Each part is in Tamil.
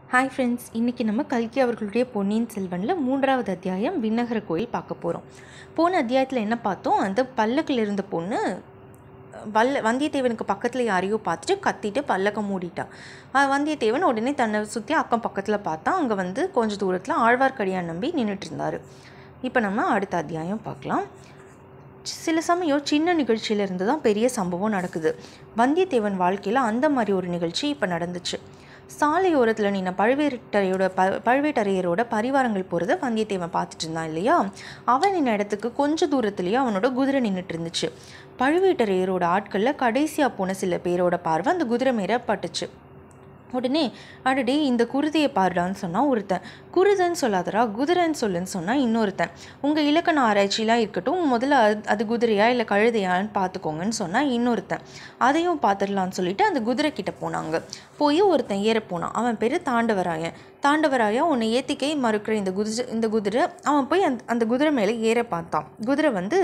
ஹாய் ஃப்ரெண்ட்ஸ் இன்றைக்கி நம்ம கல்கி அவர்களுடைய பொன்னியின் செல்வனில் மூன்றாவது அத்தியாயம் விண்ணகர கோயில் பார்க்க போகிறோம் போன அத்தியாயத்தில் என்ன பார்த்தோம் அந்த பல்லக்கில் இருந்த பொண்ணு வல்ல வந்தியத்தேவனுக்கு பக்கத்தில் யாரையோ பார்த்துட்டு கத்திட்டு பல்லக்க மூடிட்டா அஹ் வந்தியத்தேவன் உடனே தன்னை சுற்றி அக்கம் பக்கத்தில் பார்த்தா அங்கே வந்து கொஞ்சம் தூரத்தில் ஆழ்வார்க்கடியான் நம்பி நின்றுட்டு இருந்தார் இப்போ நம்ம அடுத்த அத்தியாயம் பார்க்கலாம் சில சமயம் சின்ன நிகழ்ச்சியில இருந்து தான் பெரிய சம்பவம் நடக்குது வந்தியத்தேவன் வாழ்க்கையில் அந்த மாதிரி ஒரு நிகழ்ச்சி இப்போ நடந்துச்சு சாலையோரத்தில் நின்ன பழுவேட்டரையோட ப பழுவேட்டரையரோட பரிவாரங்கள் போகிறத வந்தியத்தேவன் பார்த்துட்டு இருந்தான் இல்லையா அவன் நின்ன இடத்துக்கு கொஞ்ச தூரத்துலேயே அவனோட குதிரை நின்றுட்டு இருந்துச்சு பழுவேட்டரையரோட ஆட்களில் கடைசியாக போன சில பேரோட பார்வை அந்த குதிரை மேலே பட்டுச்சு உடனே அடடே இந்த குருதியை பாருடான்னு சொன்னால் ஒருத்தன் குருதன்னு சொல்லாதடா குதிரைன்னு சொல்லுன்னு சொன்னால் இன்னொருத்தன் உங்கள் இலக்கண ஆராய்ச்சிலாம் இருக்கட்டும் முதல்ல அது அது குதிரையா இல்லை கழுதையான்னு பார்த்துக்கோங்கன்னு சொன்னால் இன்னொருத்தன் அதையும் பார்த்துடலான்னு சொல்லிட்டு அந்த குதிரை கிட்ட போனாங்க போய் ஒருத்தன் ஏற போனான் அவன் பேர் தாண்டவராயன் தாண்டவராயா உன்னை ஏற்றிக்கை மறுக்கிற இந்த குதிரை இந்த குதிரை அவன் போய் அந்த அந்த குதிரை மேலே ஏற பார்த்தான் குதிரை வந்து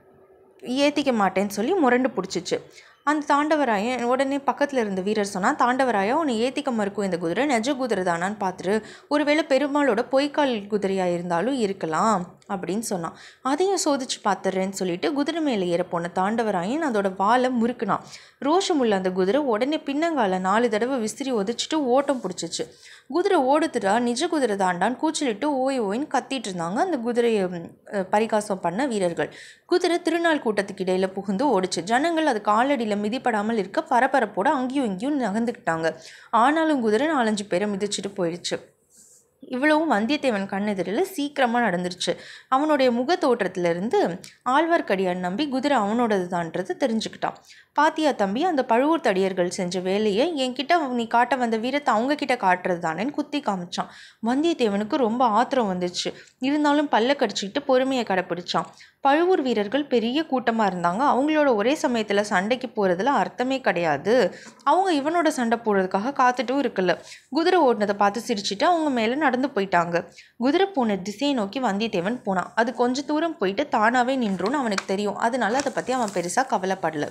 ஏற்றிக்க மாட்டேன்னு சொல்லி முரண்டு பிடிச்சிச்சு அந்த தாண்டவராயன் உடனே பக்கத்தில் இருந்த வீரர் சொன்னால் தாண்டவராயா உன்னை ஏற்றிக்க மறுக்கும் இந்த குதிரை நெஜ குதிரை தானான்னு பார்த்துரு ஒருவேளை பெருமாளோட பொய்க்கால் குதிரையாக இருந்தாலும் இருக்கலாம் அப்படின்னு சொன்னான் அதையும் சோதிச்சு பார்த்துறேன்னு சொல்லிட்டு குதிரை மேலே ஏற போன தாண்டவராயன் அதோட வாலை முறுக்குனான் ரோஷமுள்ள அந்த குதிரை உடனே பின்னங்கால நாலு தடவை விசிறி ஒதிச்சிட்டு ஓட்டம் பிடிச்சிச்சு குதிரை ஓடுதுடா நிஜ குதிரை தாண்டான்னு கூச்சலிட்டு ஓய் ஓய்ன்னு கத்திட்டு இருந்தாங்க அந்த குதிரையை ம், அஹ், பரிகாசம் பண்ண வீரர்கள் குதிரை திருநாள் கூட்டத்துக்கு இடையில புகுந்து ஓடுச்சு ஜனங்கள் அது காலடியில் மிதிப்படாமல் இருக்க பரபரப்போட அங்கேயும் இங்கேயும் நகர்ந்துக்கிட்டாங்க ஆனாலும் குதிரை நாலஞ்சு பேரை மிதிச்சிட்டு போயிடுச்சு இவ்வளவும் வந்தியத்தேவன் கண்ணெதிரில் சீக்கிரமாக நடந்துருச்சு அவனுடைய முக தோற்றத்திலிருந்து ஆழ்வார்க்கடியான் நம்பி குதிரை அவனோடது தான்றது தெரிஞ்சுக்கிட்டான் பாத்தியா தம்பி அந்த பழுவூர் தடியர்கள் செஞ்ச வேலையை என்கிட்ட நீ காட்ட வந்த வீரத்தை அவங்க கிட்ட காட்டுறது தானேன்னு குத்தி காமிச்சான் வந்தியத்தேவனுக்கு ரொம்ப ஆத்திரம் வந்துச்சு இருந்தாலும் பல்ல கடிச்சிக்கிட்டு பொறுமையை கடைப்பிடிச்சான் பழுவூர் வீரர்கள் பெரிய கூட்டமாக இருந்தாங்க அவங்களோட ஒரே சமயத்தில் சண்டைக்கு போகிறதுல அர்த்தமே கிடையாது அவங்க இவனோட சண்டை போடுறதுக்காக காத்துட்டும் இருக்கல குதிரை ஓடினதை பார்த்து சிரிச்சிட்டு அவங்க மேலே நடந்து போயிட்டாங்க குதிரை போன திசையை நோக்கி வந்தியத்தேவன் போனான் அது கொஞ்ச தூரம் போயிட்டு தானாகவே நின்றுன்னு அவனுக்கு தெரியும் அதனால அதை பற்றி அவன் பெருசாக கவலைப்படல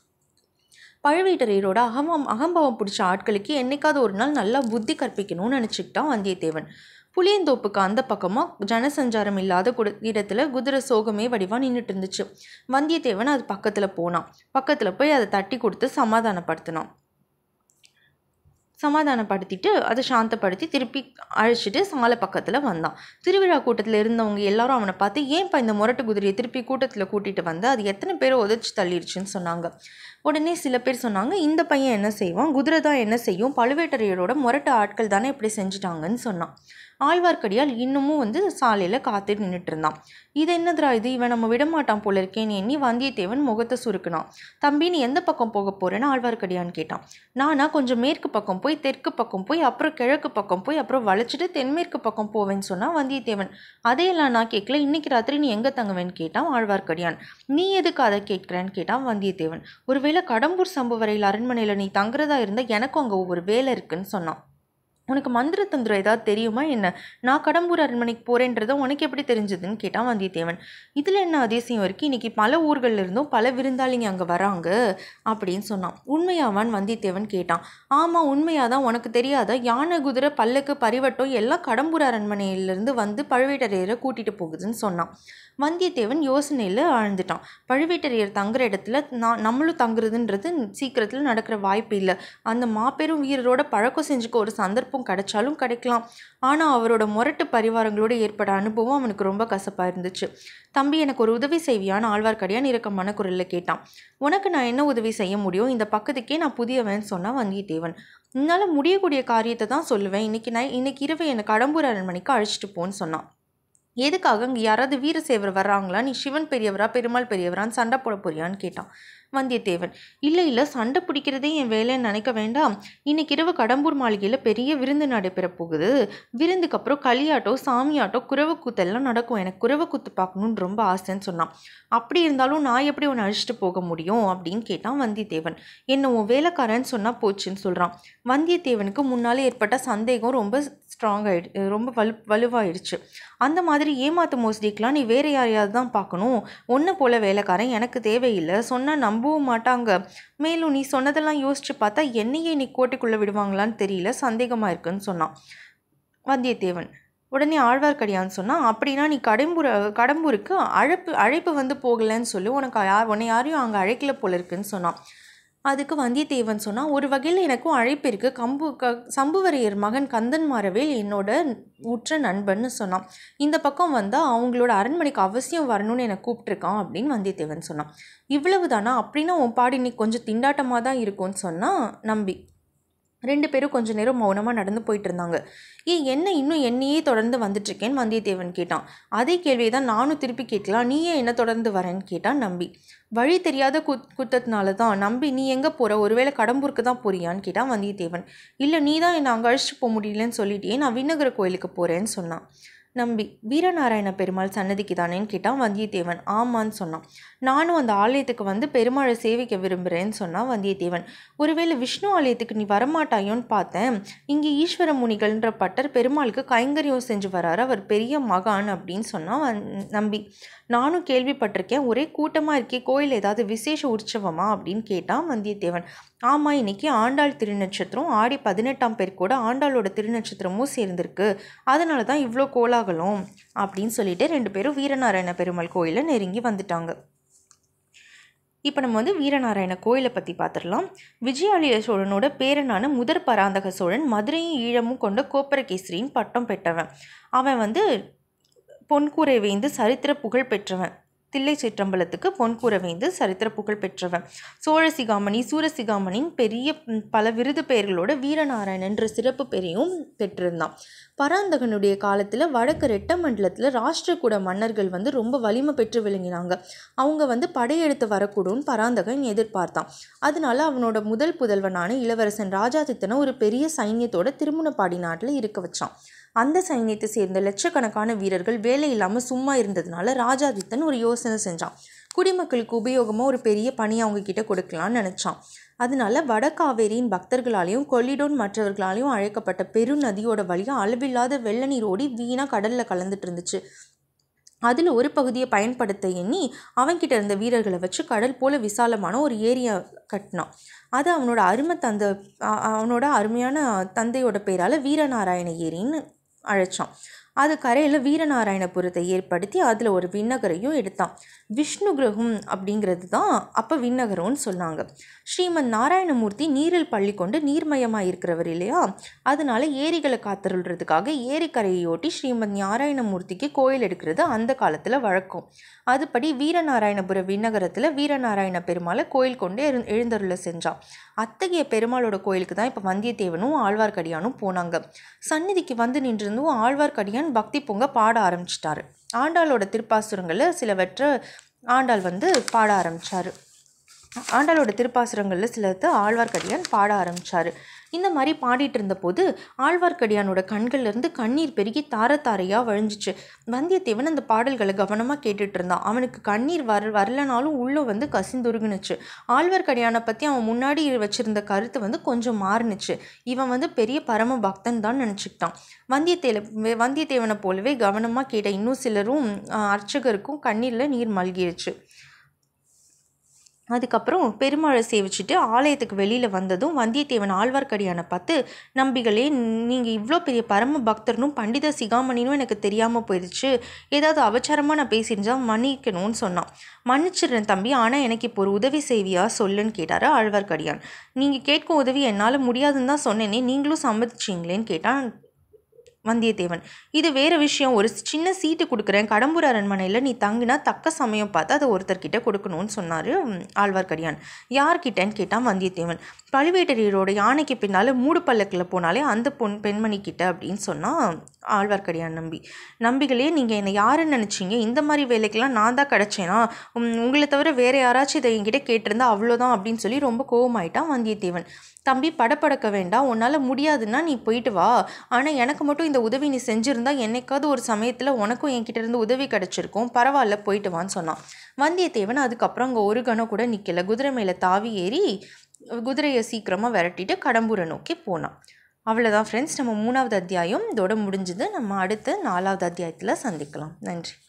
பழுவேட்டரையரோட அகமம் அகம்பவம் பிடிச்ச ஆட்களுக்கு என்னைக்காவது ஒரு நாள் நல்லா புத்தி கற்பிக்கணும்னு நினச்சிக்கிட்டான் வந்தியத்தேவன் புளியந்தோப்புக்கு அந்த பக்கமாக ஜனசஞ்சாரம் இல்லாத குட இடத்துல குதிரை சோகமே வடிவாக நின்றுட்டு இருந்துச்சு வந்தியத்தேவன் அது பக்கத்தில் போனான் பக்கத்தில் போய் அதை தட்டி கொடுத்து சமாதானப்படுத்தினான் சமாதானப்படுத்திட்டு அதை சாந்தப்படுத்தி திருப்பி அழைச்சிட்டு சாலை பக்கத்தில் வந்தான் திருவிழா கூட்டத்தில் இருந்தவங்க எல்லாரும் அவனை பார்த்து ஏன்ப்பா இந்த முரட்டு குதிரையை திருப்பி கூட்டத்தில் கூட்டிகிட்டு வந்து அது எத்தனை பேரை உதச்சி தள்ளிடுச்சுன்னு சொன்னாங்க உடனே சில பேர் சொன்னாங்க இந்த பையன் என்ன செய்வான் குதிரை தான் என்ன செய்யும் பழுவேட்டரையரோட முரட்டு ஆட்கள் தானே இப்படி செஞ்சுட்டாங்கன்னு சொன்னான் ஆழ்வார்க்கடியால் இன்னமும் வந்து சாலையில் காத்துட்டு நின்றுட்டு இருந்தான் இது என்னதுடா இது இவன் நம்ம விடமாட்டான் போல இருக்கேன்னு எண்ணி வந்தியத்தேவன் முகத்தை சுருக்குனான் தம்பி நீ எந்த பக்கம் போக போறேன்னு ஆழ்வார்க்கடியான் கேட்டான் நானா கொஞ்சம் மேற்கு பக்கம் போய் தெற்கு பக்கம் போய் அப்புறம் கிழக்கு பக்கம் போய் அப்புறம் வளைச்சிட்டு தென்மேற்கு பக்கம் போவேன்னு சொன்னா வந்தியத்தேவன் அதையெல்லாம் நான் கேட்கல இன்னைக்கு ராத்திரி நீ எங்கே தங்குவேன்னு கேட்டான் ஆழ்வார்க்கடியான் நீ எதுக்கு அதை கேட்குறேன்னு கேட்டான் வந்தியத்தேவன் ஒருவேளை கடம்பூர் சம்புவரையில் அரண்மனையில் நீ தங்குறதா இருந்தால் எனக்கும் அங்கே ஒரு வேலை இருக்குன்னு சொன்னான் உனக்கு மந்திர தந்திரம் ஏதாவது தெரியுமா என்ன நான் கடம்பூர் அரண்மனைக்கு போகிறேன்றத உனக்கு எப்படி தெரிஞ்சதுன்னு கேட்டான் வந்தியத்தேவன் இதில் என்ன அதிசயம் இருக்குது இன்றைக்கி பல ஊர்கள்ல இருந்தும் பல விருந்தாளிங்க அங்கே வராங்க அப்படின்னு சொன்னான் உண்மையாவான் வந்தியத்தேவன் கேட்டான் ஆமாம் உண்மையாக தான் உனக்கு தெரியாத யானை குதிரை பல்லக்கு பரிவட்டம் எல்லாம் கடம்பூர் அரண்மனையிலேருந்து வந்து பழுவேட்டரையரை கூட்டிகிட்டு போகுதுன்னு சொன்னான் வந்தியத்தேவன் யோசனையில் ஆழ்ந்துட்டான் பழுவேட்டரையர் தங்குற இடத்துல நான் நம்மளும் தங்குறதுன்றது சீக்கிரத்தில் நடக்கிற வாய்ப்பு இல்லை அந்த மாபெரும் வீரரோட பழக்கம் செஞ்சுக்க ஒரு சந்தர்ப்பம் கிடைச்சாலும் கிடைக்கலாம் ஆனால் அவரோட முரட்டு பரிவாரங்களோடு ஏற்பட்ட அனுபவம் அவனுக்கு ரொம்ப கசப்பாக இருந்துச்சு தம்பி எனக்கு ஒரு உதவி செய்வியான்னு ஆழ்வார்க்கடியான் இறக்கமான குரலில் கேட்டான் உனக்கு நான் என்ன உதவி செய்ய முடியும் இந்த பக்கத்துக்கே நான் புதியவன் சொன்னான் வந்தியத்தேவன் என்னால் முடியக்கூடிய காரியத்தை தான் சொல்லுவேன் இன்னைக்கு நான் இன்னைக்கு இரவு என்னை கடம்பூர் அரண்மனைக்கு அழைச்சிட்டு போன்னு சொன்னான் எதுக்காக இங்கே யாராவது வீரசேவர் வர்றாங்களா நீ சிவன் பெரியவரா பெருமாள் பெரியவரான்னு சண்டை போட போறியான்னு கேட்டான் வந்தியத்தேவன் இல்லை இல்லை சண்டை பிடிக்கிறதே என் வேலைன்னு நினைக்க வேண்டாம் இன்னைக்கு இரவு கடம்பூர் மாளிகையில் பெரிய விருந்து நடைபெற போகுது விருந்துக்கு அப்புறம் களியாட்டம் சாமியாட்டம் குறவை கூத்தெல்லாம் நடக்கும் எனக்கு குறவை கூத்து பார்க்கணுன்னு ரொம்ப ஆசைன்னு சொன்னான் அப்படி இருந்தாலும் நான் எப்படி உன்னை அழைச்சிட்டு போக முடியும் அப்படின்னு கேட்டான் வந்தியத்தேவன் என்ன உன் வேலைக்காரன்னு சொன்னால் போச்சுன்னு சொல்கிறான் வந்தியத்தேவனுக்கு முன்னாலே ஏற்பட்ட சந்தேகம் ரொம்ப ஸ்ட்ராங் ஆயிடு ரொம்ப வலு வலுவாயிடுச்சு அந்த மாதிரி ஏமாத்து மோசடிக்கெலாம் நீ வேறு யாரையாவது தான் பார்க்கணும் ஒன்று போல் வேலைக்காரன் எனக்கு தேவையில்லை சொன்னால் நம்பவும் மாட்டாங்க மேலும் நீ சொன்னதெல்லாம் யோசித்து பார்த்தா என்னையே நீ கோட்டைக்குள்ளே விடுவாங்களான்னு தெரியல சந்தேகமாக இருக்குன்னு சொன்னான் வந்தியத்தேவன் உடனே ஆழ்வார்க்கடியான்னு சொன்னால் அப்படின்னா நீ கடம்பூர் கடம்பூருக்கு அழைப்பு அழைப்பு வந்து போகலைன்னு சொல்லி உனக்கு யார் உன்னை யாரையும் அங்கே அழைக்கல போல இருக்குன்னு சொன்னான் அதுக்கு வந்தியத்தேவன் சொன்னால் ஒரு வகையில் எனக்கும் அழைப்பு இருக்குது கம்பு க சம்புவரையர் மகன் கந்தன் மாறவேல் என்னோட உற்ற நண்பன்னு சொன்னான் இந்த பக்கம் வந்தால் அவங்களோட அரண்மனைக்கு அவசியம் வரணும்னு என்னை கூப்பிட்ருக்கான் அப்படின்னு வந்தியத்தேவன் சொன்னான் இவ்வளவு தானா அப்படின்னா உன் பாடு இன்னைக்கு கொஞ்சம் திண்டாட்டமாக தான் இருக்கும்னு சொன்னால் நம்பி ரெண்டு பேரும் கொஞ்ச நேரம் மௌனமாக நடந்து போயிட்டு இருந்தாங்க ஏன் என்ன இன்னும் என்னையே தொடர்ந்து வந்துட்டுருக்கேன்னு வந்தியத்தேவன் கேட்டான் அதே கேள்வியை தான் நானும் திருப்பி கேட்கலாம் நீ ஏன் என்ன தொடர்ந்து வரேன்னு கேட்டான் நம்பி வழி தெரியாத குத் குத்தத்தினால தான் நம்பி நீ எங்கே போகிற ஒருவேளை கடம்பூருக்கு தான் போறியான்னு கேட்டான் வந்தியத்தேவன் இல்லை நீ தான் என்னை அங்கே அழைச்சிட்டு போக முடியலன்னு சொல்லிட்டே நான் விண்ணகர கோயிலுக்கு போகிறேன்னு சொன்னான் நம்பி வீரநாராயண பெருமாள் சன்னதிக்கு தானேன்னு கேட்டான் வந்தியத்தேவன் ஆமான்னு சொன்னான் நானும் அந்த ஆலயத்துக்கு வந்து பெருமாளை சேவிக்க விரும்புகிறேன்னு சொன்னான் வந்தியத்தேவன் ஒருவேளை விஷ்ணு ஆலயத்துக்கு நீ வரமாட்டாயோன்னு பார்த்தேன் இங்கே ஈஸ்வர முனிகள்ன்ற பட்டர் பெருமாளுக்கு கைங்கரியம் செஞ்சு வராரு அவர் பெரிய மகான் அப்படின்னு சொன்னான் வந் நம்பி நானும் கேள்விப்பட்டிருக்கேன் ஒரே கூட்டமாக இருக்கே கோயில் ஏதாவது விசேஷ உற்சவமா அப்படின்னு கேட்டான் வந்தியத்தேவன் ஆமாம் இன்னைக்கு ஆண்டாள் திருநட்சத்திரம் ஆடி பதினெட்டாம் பேர் கூட ஆண்டாளோட திருநட்சத்திரமும் சேர்ந்திருக்கு அதனால தான் இவ்வளோ கோலாகலம் அப்படின்னு சொல்லிட்டு ரெண்டு பேரும் வீரநாராயண பெருமாள் கோயிலை நெருங்கி வந்துட்டாங்க இப்போ நம்ம வந்து வீரநாராயண கோயிலை பற்றி பார்த்துடலாம் விஜயாலய சோழனோட பேரனான முதற் பராந்தக சோழன் மதுரையும் ஈழமும் கொண்ட கோப்பரகேசரின்னு பட்டம் பெற்றவன் அவன் வந்து பொன்கூரை வேந்து சரித்திர புகழ் பெற்றவன் தில்லை சிற்றம்பலத்துக்கு பொன்கூரை வேந்து சரித்திர புகழ் பெற்றவன் சோழசிகாமணி சூரசிகாமணின் பெரிய ம், பல விருது பெயர்களோட வீரநாராயணன்ற சிறப்பு பெயரையும் பெற்றிருந்தான் பராந்தகனுடைய காலத்தில் வடக்கு ரெட்ட மண்டலத்தில் ராஷ்டிரகூட மன்னர்கள் வந்து ரொம்ப வலிமை பெற்று விளங்கினாங்க அவங்க வந்து படையெடுத்து வரக்கூடும்னு பராந்தகன் எதிர்பார்த்தான் அதனால அவனோட முதல் புதல்வனான இளவரசன் ராஜாதித்தனை ஒரு பெரிய சைன்யத்தோட திருமுனப்பாடி நாட்டில் இருக்க வச்சான் அந்த சைன்யத்தை சேர்ந்த லட்சக்கணக்கான வீரர்கள் வேலை இல்லாமல் சும்மா இருந்ததுனால ராஜாதித்தன் ஒரு யோசனை செஞ்சான் குடிமக்களுக்கு உபயோகமாக ஒரு பெரிய பணி அவங்க கிட்ட கொடுக்கலான்னு நினச்சான் அதனால வடகாவேரியின் பக்தர்களாலையும் கொள்ளிடோன் மற்றவர்களாலையும் அழைக்கப்பட்ட பெரு நதியோட வழியாக அளவில்லாத வெள்ள நீர் ஓடி வீணாக கடலில் கலந்துட்டு இருந்துச்சு அதில் ஒரு பகுதியை பயன்படுத்த எண்ணி அவன்கிட்ட இருந்த வீரர்களை வச்சு கடல் போல விசாலமான ஒரு ஏரியா கட்டினான் அது அவனோட அருமை தந்த அ- அவனோட அருமையான தந்தையோட பேரால் வீரநாராயண ஏரின்னு அழைச்சான் அது கரையில் வீரநாராயணபுரத்தை ஏற்படுத்தி அதில் ஒரு விண்ணகரையும் எடுத்தான் விஷ்ணு கிரகம் அப்படிங்கிறது தான் அப்போ விண்ணகரம்னு சொன்னாங்க ஸ்ரீமன் நாராயணமூர்த்தி நீரில் பள்ளி கொண்டு நீர்மயமாக இருக்கிறவர் இல்லையா அதனால ஏரிகளை காத்தருள்றதுக்காக ஏரிக்கரையொட்டி ஸ்ரீமன் நாராயணமூர்த்திக்கு கோயில் எடுக்கிறது அந்த காலத்தில் வழக்கம் அதுபடி வீரநாராயணபுர விண்ணகரத்தில் வீரநாராயண பெருமாளை கோயில் கொண்டு எழு எழுந்தருள செஞ்சான் அத்தகைய பெருமாளோட கோயிலுக்கு தான் இப்போ வந்தியத்தேவனும் ஆழ்வார்க்கடியானும் போனாங்க சந்நிதிக்கு வந்து நின்றிருந்தும் ஆழ்வார்க்கடியான் பக்தி பொங்க பாட ஆரம்பிச்சிட்டாரு ஆண்டாளோட திருப்பாசுரங்களில் சிலவற்றை ஆண்டாள் வந்து பாட ஆரம்பிச்சாரு ஆண்டாளோட திருப்பாசுரங்களில் சிலத்தை ஆழ்வார்க்கடியான் பாட ஆரம்பிச்சாரு இந்த மாதிரி பாடிட்டு இருந்தபோது ஆழ்வார்க்கடியானோட கண்கள்ல இருந்து கண்ணீர் பெருகி தார தாரையாக வழிஞ்சிச்சு வந்தியத்தேவன் அந்த பாடல்களை கவனமாக கேட்டுட்டு இருந்தான் அவனுக்கு கண்ணீர் வர வரலனாலும் உள்ள வந்து கசிந்துருகுனுச்சு ஆழ்வார்க்கடியானை பற்றி அவன் முன்னாடி வச்சிருந்த கருத்து வந்து கொஞ்சம் மாறுனுச்சு இவன் வந்து பெரிய பரம பக்தன் தான் நினச்சிக்கிட்டான் வந்தியத்தேல வந்தியத்தேவனை போலவே கவனமாக கேட்ட இன்னும் சிலரும் ஆஹ், அர்ச்சகருக்கும் கண்ணீரில் நீர் மல்கிருச்சு அதுக்கப்புறம் பெருமாளை சேவிச்சுட்டு ஆலயத்துக்கு வெளியில் வந்ததும் வந்தியத்தேவன் ஆழ்வார்க்கடியானை பார்த்து நம்பிகளே நீங்கள் இவ்வளோ பெரிய பரம பக்தர்னும் பண்டித சிகாமணினும் எனக்கு தெரியாமல் போயிடுச்சு ஏதாவது அபச்சாரமாக நான் பேசியிருந்தா மன்னிக்கணும்னு சொன்னான் மன்னிச்சிடுறேன் தம்பி ஆனால் எனக்கு இப்போ ஒரு உதவி செய்வியா சொல்லுன்னு கேட்டார் ஆழ்வார்க்கடியான் நீங்கள் கேட்கும் உதவி என்னால் முடியாதுன்னு தான் சொன்னேனே நீங்களும் சம்மதிச்சிங்களேன்னு கேட்டான் வந்தியத்தேவன் இது வேற விஷயம் ஒரு சின்ன சீட்டு கொடுக்குறேன் கடம்பூர் அரண்மனையில் நீ தங்கினா தக்க சமயம் பார்த்து அதை ஒருத்தர்கிட்ட கொடுக்கணும்னு சொன்னார் ஆழ்வார்க்கடியான் யார்கிட்டன்னு கேட்டான் வந்தியத்தேவன் பழுவேட்டரையரோட யானைக்கு பின்னால் மூடு பல்லக்கில் போனாலே அந்த பொன் பெண்மணி கிட்ட அப்படின்னு சொன்னால் ஆழ்வார்க்கடியான் நம்பி நம்பிகளே நீங்கள் என்னை யாருன்னு நினச்சிங்க இந்த மாதிரி வேலைக்கெல்லாம் நான் தான் கிடச்சேனா உம், உங்களை தவிர வேற யாராச்சும் இதை என்கிட்ட கேட்டிருந்தா அவ்வளோதான் அப்படின்னு சொல்லி ரொம்ப கோவமாயிட்டான் வந்தியத்தேவன் தம்பி படப்படக்க வேண்டாம் உன்னால் முடியாதுன்னா நீ போயிட்டு வா ஆனால் எனக்கு மட்டும் இந்த உதவி நீ செஞ்சுருந்தா என்னைக்காவது ஒரு சமயத்தில் உனக்கும் என்கிட்ட இருந்து உதவி கிடச்சிருக்கும் பரவாயில்ல போயிட்டு வான்னு சொன்னான் வந்தியத்தேவன் அதுக்கப்புறம் அங்கே ஒரு கணம் கூட நிற்கல குதிரை மேலே தாவி ஏறி குதிரையை சீக்கிரமாக விரட்டிட்டு கடம்பூரை நோக்கி போனான் அவ்வளோதான் ஃப்ரெண்ட்ஸ் நம்ம மூணாவது அத்தியாயம் இதோட முடிஞ்சது நம்ம அடுத்த நாலாவது அத்தியாயத்தில் சந்திக்கலாம் நன்றி